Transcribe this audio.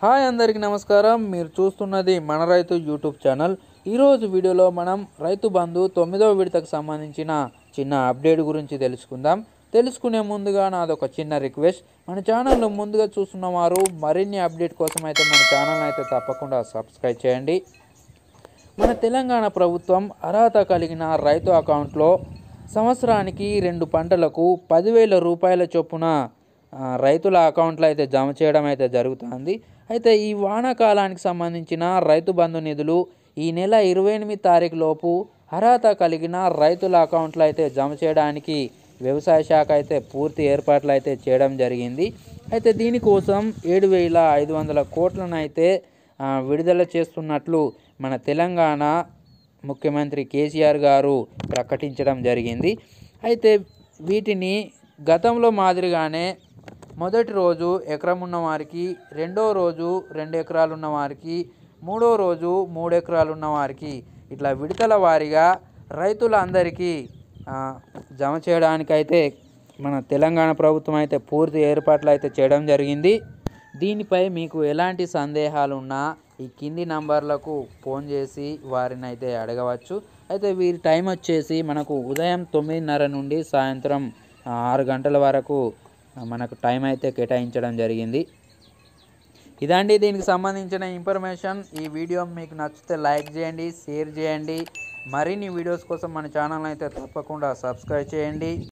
hi అందరికీ నమస్కారం మీరు చూస్తున్నది మన రైతు యూట్యూబ్ ఛానల్ ఈరోజు వీడియోలో మనం రైతు బంధు తొమ్మిదవ విడతకు సంబంధించిన చిన్న అప్డేట్ గురించి తెలుసుకుందాం తెలుసుకునే ముందుగా నాదొక చిన్న రిక్వెస్ట్ మన ఛానల్ను ముందుగా చూస్తున్న వారు మరిన్ని అప్డేట్ కోసం అయితే మన ఛానల్ అయితే తప్పకుండా సబ్స్క్రైబ్ చేయండి మన తెలంగాణ ప్రభుత్వం అర్హత కలిగిన రైతు అకౌంట్లో సంవత్సరానికి రెండు పంటలకు పదివేల రూపాయల చొప్పున ఆ, రైతుల అకౌంట్లో అయితే జమ చేయడం అయితే జరుగుతుంది అయితే ఈ వానాకాలానికి సంబంధించిన రైతు బంధు నిధులు ఈ నెల ఇరవై ఎనిమిది తారీఖు లోపు అర్హత కలిగిన రైతుల అకౌంట్లో అయితే జమ చేయడానికి వ్యవసాయ శాఖ అయితే పూర్తి ఏర్పాట్లు అయితే చేయడం జరిగింది అయితే దీనికోసం ఏడు వేల ఐదు వందల కోట్లను అయితే ఆ, విడుదల చేస్తున్నట్లు మన తెలంగాణ ముఖ్యమంత్రి కేసీఆర్ గారు ప్రకటించడం జరిగింది అయితే వీటిని గతంలో మాదిరిగానే మొదటి రోజు ఎకరం ఉన్న వారికి రెండో రోజు రెండు ఎకరాలు ఉన్న వారికి మూడో రోజు మూడు ఎకరాలు ఉన్న వారికి ఇట్లా విడతల వారీగా రైతులందరికీ ఆ, జమ చేయడానికైతే మన తెలంగాణ ప్రభుత్వం అయితే పూర్తి ఏర్పాట్లు అయితే చేయడం జరిగింది దీనిపై మీకు ఎలాంటి సందేహాలు ఉన్నా ఈ కింది నంబర్లకు ఫోన్ చేసి వారిని అయితే అడగవచ్చు అయితే వీరి టైం వచ్చేసి మనకు ఉదయం తొమ్మిదిన్నర నుండి సాయంత్రం ఆ, ఆరు గంటల వరకు ఆ, మనకు టైం అయితే కేటాయించడం జరిగింది ఇదండి దీనికి సంబంధించిన ఇన్ఫర్మేషన్ ఈ వీడియో మీకు నచ్చితే లైక్ చేయండి షేర్ చేయండి మరిన్ని వీడియోస్ కోసం మన ఛానల్ అయితే తప్పకుండా సబ్స్క్రైబ్ చేయండి